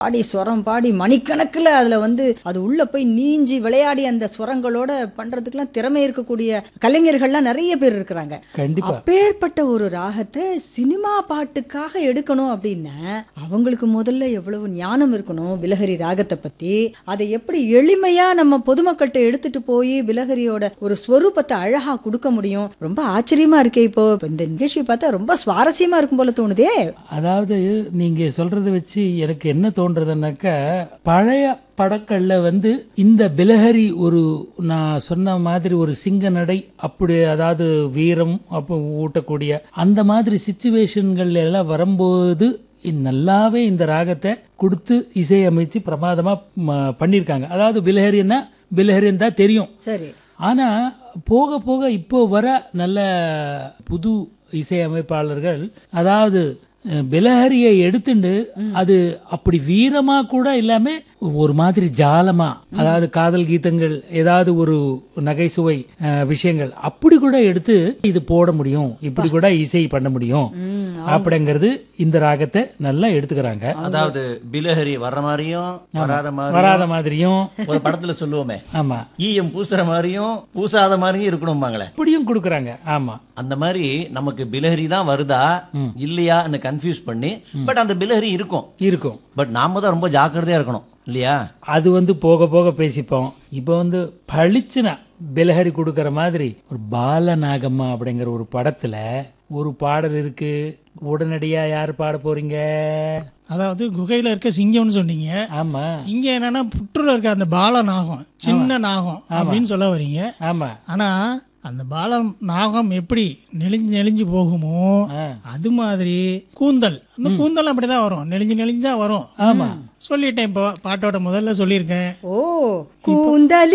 பாடி ஸ்வரம் பாடி மணிக்கணக்கில் அதில் வந்து அது உள்ள போய் நீஞ்சி விளையாடி அந்த ஸ்வரங்களோட பண்றதுக்கெல்லாம் திறமை இருக்கக்கூடிய கலைஞர்கள்லாம் நிறைய பேர் இருக்கிறாங்க கண்டிப்பா அப்பேற்பட்ட ஒரு ராகத்தை சினிமா பாட்டுக்காக எடுக்கணும் அப்படின்னா அவங்களுக்கு முதல்ல எவ்வளவு ஞானம் இருக்கணும் பிலஹரி ராகத்தை பத்தி அதை எப்படி எளிமையா நம்ம பொதுமக்கள்கிட்ட எடுத்துட்டு போய் பிலஹரியோட ஒரு ஸ்வரூபத்தை அழகா கொடுக்க முடியும் ரொம்ப ஆச்சரியமா இருக்கே இப்போ இப்ப இந்த நிகழ்ச்சி பார்த்தா ரொம்ப சுவாரஸ்யமா இருக்கும் போல தோணுதே அதாவது நீங்க சொல்றத வச்சு எனக்கு என்ன தோன்றதுன்னாக்கா பழைய படங்கள்ல வந்து இந்த பிலஹரி ஒரு நான் சொன்ன மாதிரி ஒரு சிங்க நடை அப்படி அதாவது வீரம் அப்போ ஊட்டக்கூடிய அந்த மாதிரி சுச்சுவேஷன்கள் எல்லாம் வரும்போது இந்த நல்லாவே இந்த ராகத்தை கொடுத்து இசையமைச்சு பிரமாதமா ம- பண்ணியிருக்காங்க அதாவது பிலஹரின்னா பிலஹரின்னு தான் தெரியும் சரி ஆனா போக போக இப்போ வர நல்ல புது இசையமைப்பாளர்கள் அதாவது அஹ், பிலஹரியை எடுத்துண்டு அது அப்படி வீரமா கூட இல்லாம ஒரு மாதிரி ஜாலமா அதாவது காதல் கீதங்கள் ஏதாவது ஒரு நகைசுவை அஹ், விஷயங்கள் அப்படி கூட எடுத்து இது போட முடியும் இப்படி கூட இசை பண்ண முடியும் அப்படிங்கிறது இந்த ராகத்தை நல்லா எடுத்துக்கிறாங்க அதாவது பிலஹரி வர்ற மாதிரியும் வராத மாதிரி வராத மாதிரியும் ஒரு படத்துல சொல்லுவோமே ஆமா ஈயம் பூசுற மாதிரியும் பூசாத மாதிரியும் இருக்கணும்பாங்களே அப்படியும் கொடுக்கறாங்க ஆமா அந்த மாதிரி நமக்கு பிலஹரி தான் வருதா இல்லையான்னு கன்ஃபியூஸ் பண்ணி பட் அந்த பிலஹரி இருக்கும் இருக்கும் பட் நாம தான் ரொம்ப ஜாக்கிரதையா இருக்கணும் இல்லையா அது வந்து போக போக பேசிப்போம் இப்போ வந்து பளிச்சுனா பிலஹரி கொடுக்கற மாதிரி ஒரு பாலநாகம்மா அப்படிங்கிற ஒரு படத்துல ஒரு பாடல் இருக்கு உடனடியா யார் பாட போறீங்க அதாவது குகையில இருக்க சிங்கம்னு சொன்னீங்க ஆமா இங்க என்னன்னா புற்றுல இருக்க அந்த பால நாகம் சின்ன நாகம் அப்படின்னு சொல்ல வர்றீங்க ஆமா ஆனா அந்த பால நாகம் எப்படி நெளிஞ்சு நெளிஞ்சு போகுமோ ஆ. அது மாதிரி கூந்தல் அந்த கூந்தல் அப்படிதான் வரும் நெளிஞ்சு நெளிஞ்சு தான் வரும் ஆமா சொல்லிட்டேன் இப்போ பாட்டோட முதல்ல சொல்லியிருக்கேன் ஓ கூந்தல்